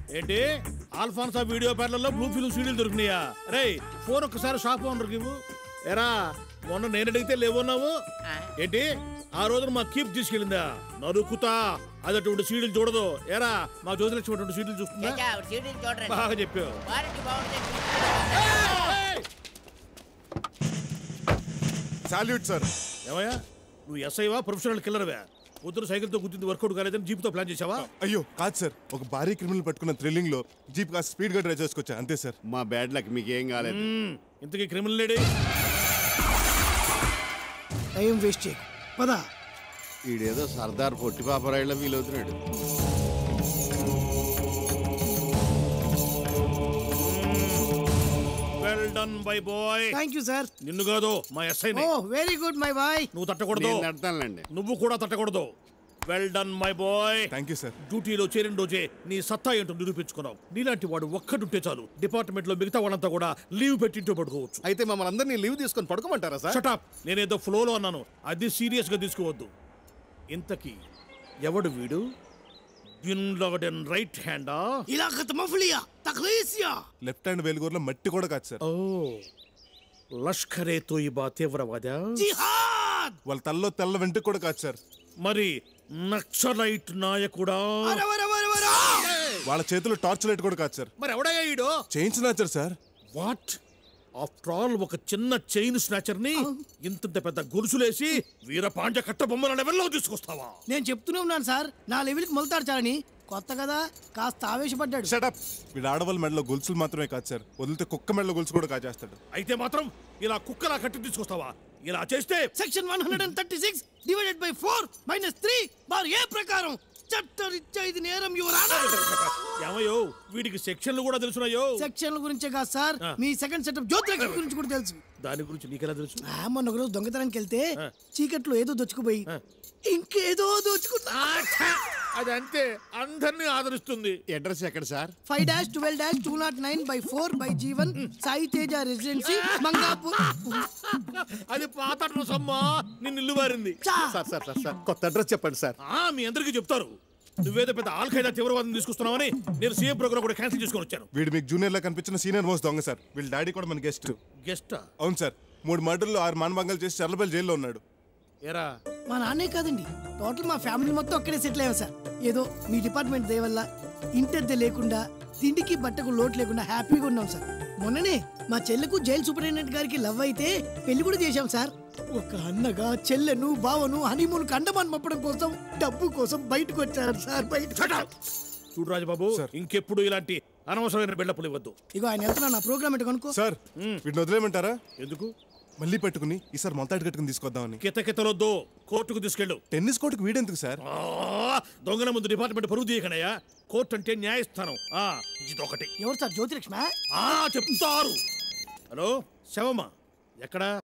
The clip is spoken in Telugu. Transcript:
ఏంటి ఆల్ఫాన్సా వీడియో పార్లర్లో బ్లూ ఫిల్మ్ సీడీలు దొరికినాయా రే ఫోన్ ఒక్కసారి షాప్ ఓనర్కి ఇవ్వు ఎరా మొన్న నేను అడిగితే లేవున్నావు ఏంటి ఆ రోజున మా కీప్ తీసుకెళ్ళిందా నరుకుతా అది అటువంటి సీడీలు చూడదు ఎరా మా జ్యోతిలక్ష్మి అటువంటి సీడీలు చూస్తుందా చచ్చా, ఆవిడ సీడీలు చూడరండి బాగా చెప్పావు వారంటీ బాగుంటుంది సాల్యూట్ సార్ ఏమయ్యా నువ్వు ఎస్ఐవా ప్రొఫెషనల్ కిల్లర్వా పొద్దున సైకిల్తో గుర్తింది వర్కౌట్ కాలేదని జీప్తో ప్లాన్ చేసావా అయ్యో కాదు సార్ ఒక భారీ క్రిమినల్ పట్టుకున్న థ్రిల్లింగ్ లో జీప్ కాస్త స్పీడ్ గా డ్రైవ్ చేసుకొచ్చా అంతే సార్ మా బ్యాడ్ లక్ మీకు ఏం కాలేదు మ్మ్. ఇంతకీ క్రిమినల్ లేడీ టైం వేస్ట్ చేయకు పద ఈడేదో సర్దార్ పొట్టి పాపరాయిలో ఫీల్ అవుతున్నాడు well done bye boy thank you sir నిన్ను కాదు మా ఎస్ఐని oh very good my boy నువ్వు తట్టకూడదు నేను నడతానులేండి నువ్వు కూడా తట్టకూడదు well done my boy thank you sir డ్యూటీలో చేరిన రోజే నీ సత్తా ఏంటో నిరూపించుకున్నావు నీలాంటి వాడు ఒక్కడుంటే చాలు డిపార్ట్మెంట్ లో మిగతా వాళ్ళంతా కూడా లీవ్ పెట్టింటూ పడుకోవచ్చు అయితే మమ్మల్ని అందరినీ లీవ్ తీసుకొని పడుకోమంటారా సార్ షటాప్ నేనేదో ఫ్లోలో అన్నాను అది సీరియస్ గా తీసుకోవద్దు ఇంతకీ ఎవడు వీడు బిన్ లాడెన్ రైట్ హ్యాండా ఇలా మఫ్లియా తక్లీసియా లెఫ్ట్ హ్యాండ్ వేలుగూరులో మట్టి కూడా కాదు సార్ ఓ లష్కరే తోయిబా తీవ్రవాద జిహాద్ వాళ్ళ తల్లో తెల్ల వెంట్రుక కూడా కాదు సార్ మరి నక్సలైట్ నాయకుడా వర వర వర వర వాళ్ళ చేతిలో టార్చ్ లైట్ కూడా కాదు సార్ మరి ఎవడయ్యా ఈడో చేయించినాచారు సార్ వాట్ ఆఫ్టర్ ఆల్ ఒక చిన్న చైన్ స్నాచర్ ని ఇంతంత పెద్ద గొలుసులేసి వీరపాండ్య కట్ట బొమ్మల లెవెల్లో తీసుకొస్తావా నేను చెప్తూనే ఉన్నాను సార్ నా లెవెల్కి మొలతాడు చాలని కొత్త కదా కాస్త ఆవేశపడ్డాడు షటప్ వీడు ఆడవాళ్ళ మెడలో గొలుసులు మాత్రమే కాదు సార్ వదిలితే కుక్క మెడలో గొలుసు కూడా కాజేస్తాడు అయితే మాత్రం ఇలా కుక్కలా కట్టి తీసుకొస్తావా ఇలా చేస్తే section one hundred and thirty six divided by four minus three bar A ప్రకారం చట్టరీత్యా ఇది నేరం యువరానా ఏమయ్యో వీడికి సెక్షన్లు కూడా తెలుసున్నాయో సెక్షన్ల గురించే కాదు సార్ మీ సెకండ్ సెటప్ జ్యోతిలక్ష్మి గురించి కూడా తెలుసు దాని గురించి నీకెలా తెలుసు ఆ, మొన్న ఒక రోజు దొంగతనానికి వెళ్తే చీకట్లో ఏదో దొచ్చుకుపోయి ఇంకేదో దోచుకున్నా అది అంతే అందరినీ ఆదరిస్తుంది అడ్రస్ ఎక్కడ sir five dash twelve dash two nought nine by four by Jeevan Sai Teja residency Mangapur అది పాత అడ్రస్ అమ్మా నిన్ను ఇల్లు వారింది చా. సార్ సార్ సార్ సార్ కొత్త అడ్రస్ చెప్పండి సార్ ఆ మీ అందరికీ చెప్తారు నువ్వేదో పెద్ద ఆల్ఖైదా తీవ్రవాదం తీసుకొస్తున్నావని నేను సీఎం ప్రోగ్రామ్ కూడా క్యాన్సిల్ చేసుకొని వచ్చాను వీడు మీకు జూనియర్ లా కనిపించిన సీనియర్ మోస్ట్ దొంగ సార్ వీళ్ళ డాడీ కూడా మన గెస్ట్ గెస్టా అవును సార్ మూడు మర్డర్లు ఆరు మానభంగాలు చేసి చర్లపల్లి జైల్లో ఉన్నాడు ఎరా మా నాన్నే కాదండి టోటల్ మా ఫ్యామిలీ మొత్తం అక్కడే సెటిల్ అయ్యాం సార్ ఏదో మీ డిపార్ట్మెంట్ దయ వల్ల ఇంటద్దె లేకుండా తిండికి బట్టకు లోటు లేకుండా హ్యాపీగా ఉన్నాం సార్ మొన్ననే మా చెల్లెకు జైలు సూపరింటెండెంట్ గారికి లవ్ అయితే పెళ్లి కూడా చేశాం సార్ ఒక అన్నగా చెల్లెను బావను హనీమూన్ కండమాన్ పంపడం కోసం డబ్బు కోసం బయటకు వచ్చారు సార్ బయట చూడు రాజబాబు సార్. ఇంకెప్పుడు ఇలాంటి అనవసరమైన బిల్డప్లు ఇవ్వద్దు ఇగో ఆయన వెళ్తున్నా నా ప్రోగ్రామ్ ఎటు కనుక్కో సార్ వీడిని వదిలేయమంటారా ఎందుకు మళ్ళీ పట్టుకుని ఈసారి మొంతాడు కట్టుకుని తీసుకొద్దామని కితకితలొద్దు కోర్టుకు తీసుకెళ్ళు టెన్నిస్ కోర్టుకు వీడెందుకు సార్ ఆ, దొంగల ముందు డిపార్ట్మెంట్ పరుగు తీయకనయ్యా కోర్టు అంటే న్యాయస్థానం ఆ ఇదొకటి ఎవరు సార్ జ్యోతిలక్ష్మి ఆ చెప్తారు హలో శవమా ఎక్కడా